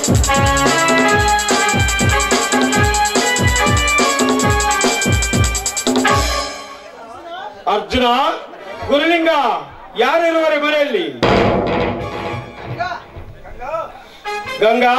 ಅರ್ಜುನ ಗುರುಲಿಂಗ ಯಾರಿರುವರೆ ಮನೆಯಲ್ಲಿ ಗಂಗಾ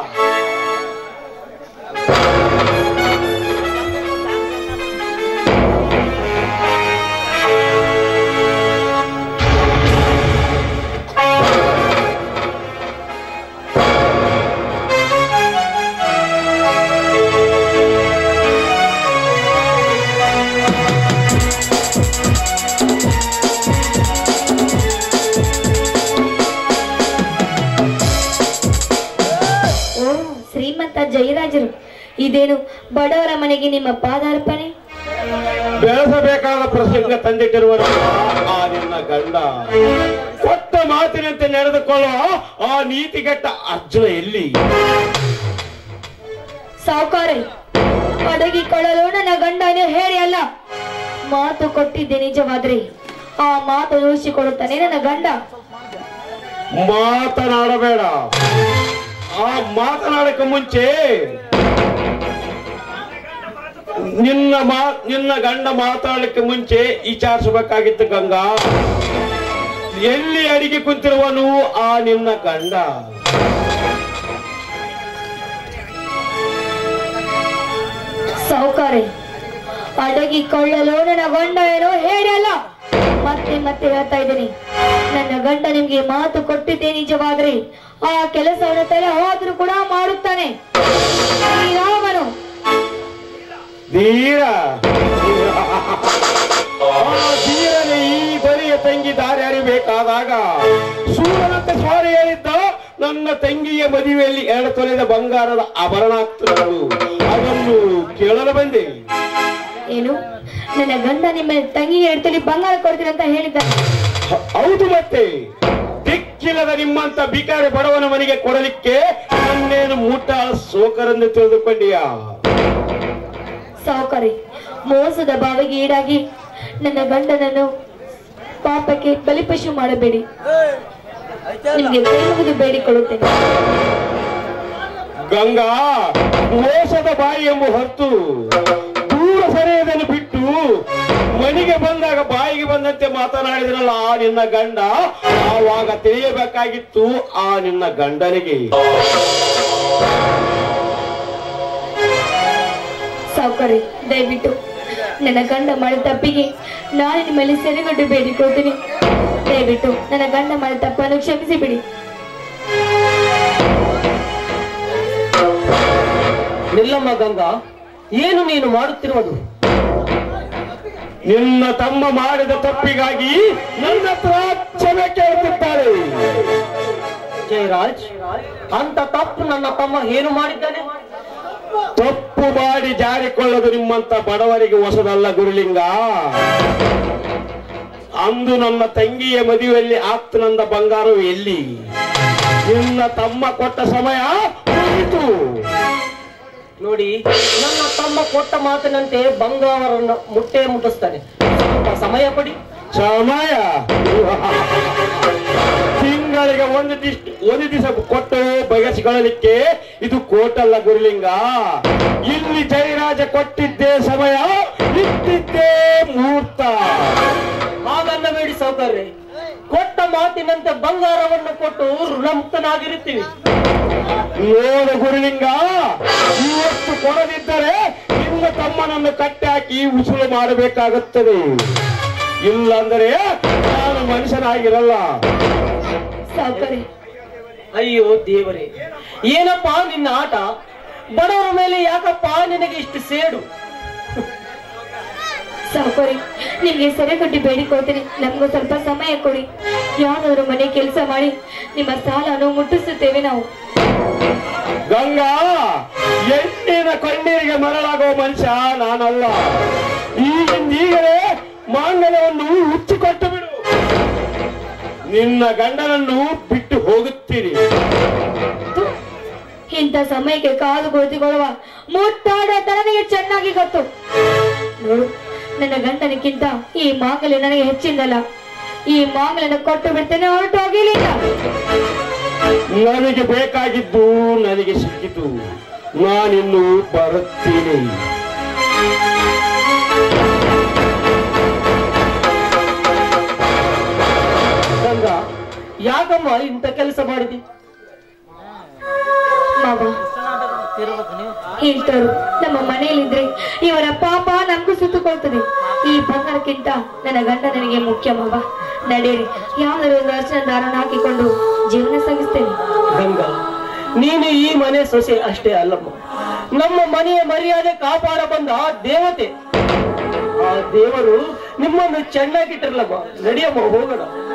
ಓ ಶ್ರೀಮಂತ ಜಯರಾಜರು ಇದೇನು ಬಡವರ ಮನೆಗೆ ನಿಮ್ಮ ಪಾದಾರ್ಪಣೆ ಬೆಳೆಸಬೇಕಾದ ಪ್ರಸಂಗ ತಂದಿಟ್ಟಿರುವರು ಆ ನಿನ್ನ ಗಂಡ ಕೊಟ್ಟ ಮಾತಿನಂತೆ ನಡೆದುಕೊಳ್ಳುವ ಆ ನೀತಿಗೆಟ್ಟ ಅರ್ಜುನ ಎಲ್ಲಿ ಸಾವುಕಾರೆ ಅಡಗಿಕೊಳ್ಳಲು ನನ್ನ ಗಂಡನೇ ಹೇಳಿ ಅಲ್ಲ ಮಾತು ಕೊಟ್ಟಿದ್ದೆ ನಿಜವಾದ್ರೆ ಆ ಮಾತು ಉಳಿಸಿಕೊಡುತ್ತಾನೆ ನನ್ನ ಗಂಡ ಮಾತನಾಡಬೇಡ ಆ ಮಾತನಾಡಕ್ಕೆ ಮುಂಚೆ ನಿನ್ನ ಮಾ ನಿನ್ನ ಗಂಡ ಮಾತಾಡಲಿಕ್ಕೆ ಮುಂಚೆ ವಿಚಾರಿಸಬೇಕಾಗಿತ್ತು ಗಂಗಾ ಎಲ್ಲಿ ಅಡಿಗೆ ಕುಂತಿರುವನು ಆ ನಿನ್ನ ಗಂಡ ಸಾವುಕಾರೆ ಅಡಗಿಕೊಳ್ಳಲು ನನ್ನ ಗಂಡ ಏನೋ ಹೇಳಿ ಅಲ್ಲ ಮತ್ತೆ ಮತ್ತೆ ಹೇಳ್ತಾ ಇದ್ದೀನಿ ನನ್ನ ಗಂಡ ನಿಮ್ಗೆ ಮಾತು ಕೊಟ್ಟಿದ್ದೆ ನಿಜವಾದ್ರೆ ಆ ಕೆಲಸವನ್ನು ತಲೆ ಹೋದ್ರೂ ಕೂಡ ಮಾಡುತ್ತಾನೆ ಈ ರಾಮನು ಧೀರ ಆ ಧೀರನೇ ಈ ಬರಿಯ ತಂಗಿ ದಾರಿ ಅರಿಬೇಕಾದಾಗ ಸೂರ್ಯನಂತೆ ಸ್ವಾರಿ ಹೇಳಿದ್ದ ನನ್ನ ತಂಗಿಯ ಮದುವೆಯಲ್ಲಿ ಎರಡು ತೊಲೆದ ಬಂಗಾರದ ಆಭರಣಾಸ್ತ್ರಗಳು ಅದನ್ನು ಕೇಳಲು ಬಂದೆ ಏನು ನನ್ನ ಗಂಡ ನಿಮ್ಮ ತಂಗಿಗೆ ಎಡ್ತಲಿ ಬಂಗಾರ ಕೊಡ್ತೀನಿ ಅಂತ ಹೇಳಿದ್ದಾರೆ ಹ- ಹೌದು ಮತ್ತೆ ದಿಕ್ಕಿಲ್ಲದ ನಿಮ್ಮಂತ ಬಿಕಾರಿ ಬಡವನ ಮನೆಗೆ ಕೊಡಲಿಕ್ಕೆ ನನ್ನೇನು ಮುಟ್ಟಾಳ ಸೋಕರೆಂದು ತಿಳಿದುಕೊಂಡಿಯಾ ಸಾವುಕಾರಿ ಮೋಸದ ಬಾವಿಗೆ ಈಡಾಗಿ ನನ್ನ ಗಂಡನನ್ನು ಪಾಪಕ್ಕೆ ಬಲಿಪಶು ಮಾಡಬೇಡಿ ನಿಮ್ಗೆ ಕೈ ಮುಗಿದು ಬೇಡಿಕೊಳ್ಳುತ್ತೇನೆ ಗಂಗಾ ಮೋಸದ ಬಾಯಿ ಎಂಬ ಹೊತ್ತು ದೂರ ಸರಿಯದನ್ನು ಬಿಟ್ಟು ಮನೆಗೆ ಬಂದಾಗ ಬಾಯಿಗೆ ಬಂದಂತೆ ಮಾತನಾಡಿದ್ರಲ್ಲ ಆ ನಿನ್ನ ಗಂಡ ಆವಾಗ ತಿಳಿಯಬೇಕಾಗಿತ್ತು ಆ ನಿನ್ನ ಗಂಡನಿಗೆ ಸಾವುಕಾರಿ ದಯವಿಟ್ಟು ನನ್ನ ಗಂಡ ಮಾಡಿದ ತಪ್ಪಿಗೆ ನಾನು ನಿಮ್ಮಲ್ಲಿ ಸೆರೆಗಟ್ಟು ಬೇಡಿಕೊಳ್ತೀನಿ ದಯವಿಟ್ಟು ನನ್ನ ಗಂಡ ಮಾಡಿದ ತಪ್ಪನ್ನು ಕ್ಷಮಿಸಿ ಬಿಡಿ ನಿಲ್ಲಮ್ಮ ಗಂಗಾ ಏನು ನೀನು ಮಾಡುತ್ತಿರುವುದು ನಿನ್ನ ತಮ್ಮ ಮಾಡಿದ ತಪ್ಪಿಗಾಗಿ ನನ್ನ ಹತ್ರ ಕ್ಷಮೆ ಕೇಳುತ್ತಿದ್ದಾರೆ ಜಯರಾಜ್ ಅಂತ ತಪ್ಪು ನನ್ನ ತಮ್ಮ ಏನು ಮಾಡಿದ್ದಾನೆ ತಪ್ಪು ಮಾಡಿ ಜಾರಿಕೊಳ್ಳೋದು ನಿಮ್ಮಂತ ಬಡವರಿಗೆ ಹೊಸದಲ್ಲ ಗುರುಲಿಂಗ ಅಂದು ನನ್ನ ತಂಗಿಯ ಮದುವೆಯಲ್ಲಿ ಆಪ್ತನಂದ ಬಂಗಾರವು ಎಲ್ಲಿ ನಿನ್ನ ತಮ್ಮ ಕೊಟ್ಟ ಸಮಯ ಮುಗಿತು ನೋಡಿ ನನ್ನ ತಮ್ಮ ಕೊಟ್ಟ ಮಾತಿನಂತೆ ಬಂಗಾರವನ್ನು ಮುಟ್ಟೆ ಮುಟ್ಟಿಸ್ತಾನೆ ಸ್ವಲ್ಪ ಸಮಯ ಕೊಡಿ ಸಮಯ ತಿಂಗಳಿಗೆ ಒಂದು ದಿಸ್ ಒಂದು ದಿವಸ ಕೊಟ್ಟು ಬಗೆಸಿಕೊಳ್ಳಲಿಕ್ಕೆ ಇದು ಕೋಟಲ್ಲ ಗುರುಲಿಂಗ ಇಲ್ಲಿ ಜಯರಾಜ ಕೊಟ್ಟಿದ್ದೇ ಸಮಯ ಇಟ್ಟಿದ್ದೇ ಮುಹೂರ್ತ ಹಾಗನ್ನಬೇಡಿ ಸೌಕರ್ಯ ಕೊಟ್ಟ ಮಾತಿನಂತೆ ಬಂಗಾರವನ್ನು ಕೊಟ್ಟು ಋಣಮುಕ್ತನಾಗಿರುತ್ತೀವಿ ನೋಡು ಗುರುಲಿಂಗ ಇವತ್ತು ಕೊಡದಿದ್ದರೆ ನಿನ್ನ ತಮ್ಮನನ್ನು ಕಟ್ಟಿ ಹಾಕಿ ಉಸುಳು ಮಾಡಬೇಕಾಗುತ್ತದೆ ಇಲ್ಲಾಂದರೆ ನಾನು ಮನುಷ್ಯನಾಗಿರಲ್ಲ ಸಾವುಕಾರಿ ಅಯ್ಯೋ ದೇವರೇ ಏನಪ್ಪಾ ನಿನ್ನ ಆಟ ಬಡವರ ಮೇಲೆ ಯಾಕಪ್ಪ ನಿನಗೆ ಇಷ್ಟು ಸೇಡು ಸಾವುಕಾರಿ ನಿಮ್ಗೆ ಸೆರೆಗಟ್ಟಿ ಬೇಡಿಕೊಳ್ತೀನಿ ನಮ್ಗೂ ಸ್ವಲ್ಪ ಸಮಯ ಕೊಡಿ ಯಾವ್ದಾದ್ರು ಮನೆ ಕೆಲಸ ಮಾಡಿ ನಿಮ್ಮ ಸಾಲನ್ನು ಮುಟ್ಟಿಸುತ್ತೇವೆ ನಾವು ಗಂಗಾ ಹೆಣ್ಣಿನ ಕಣ್ಣೀರಿಗೆ ಮರಳಾಗುವ ಮನುಷ್ಯ ನಾನಲ್ಲ ಈಗಿಂದೀಗಲೇ ಮಾಂಗಲ್ಯವನ್ನು ಹುಚ್ಚಿಕೊಟ್ಟು ಬಿಡು ನಿನ್ನ ಗಂಡನನ್ನು ಬಿಟ್ಟು ಹೋಗುತ್ತೀರಿ ಥು, ಇಂಥ ಸಮಯಕ್ಕೆ ಕಾದು ಕುಳಿತುಕೊಳ್ಳುವ ಮುಟ್ಟಾಡ ನನಗೆ ಚೆನ್ನಾಗಿ ಗೊತ್ತು ನೋಡು ನನ್ನ ಗಂಡನಕ್ಕಿಂತ ಈ ಮಾಂಗಲ್ಯ ನನಗೆ ಹೆಚ್ಚಿಂದಲ್ಲ ಈ ಮಾಂಗಲ್ಯನ ಕೊಟ್ಟು ಬಿಡ್ತೇನೆ ಹೊರಟು ಹೋಗಿಲಿಲ್ಲ ನನಗೆ ಬೇಕಾಗಿದ್ದು ನನಗೆ ಸಿಕ್ಕಿತು ನಾನಿನ್ನು ಬರುತ್ತೇನೆ ಗಂಗಾ ಯಾಕಮ್ಮ ಇಂಥ ಕೆಲಸ ಮಾಡಿದಿ ಮಾವ ಹೇಳ್ತಾರು ನಮ್ಮ ಮನೆಯಲ್ಲಿದ್ರೆ ಇವರ ಪಾಪ ನಮಗೂ ಸುತ್ತುಕೊಳ್ತದೆ ಈ ಬಂಗಾರಕ್ಕಿಂತ ನನ್ನ ಗಂಡ ನನಗೆ ಮುಖ್ಯ ಮಾವ ನಡೆಯಿರಿ ಯಾವ್ದಾದ್ರು ಒಂದು ಅರ್ಚನ ದಾರನ ಹಾಕಿಕೊಂಡು ಜೀವನ ಸಾಗಿಸ್ತೇನೆ ಗಂಗಾ ನೀನು ಈ ಮನೆ ಸೊಸೆ ಅಷ್ಟೇ ಅಲ್ಲಮ್ಮ ನಮ್ಮ ಮನೆಯ ಮರ್ಯಾದೆ ಕಾಪಾಡ ಬಂದ ಆ ದೇವತೆ ಆ ದೇವರು ನಿಮ್ಮನ್ನು ಚೆನ್ನಾಗಿಟ್ಟಿರ್ಲಮ್ಮ ನಡಿಯಮ್ಮ ಹೋಗೋಣ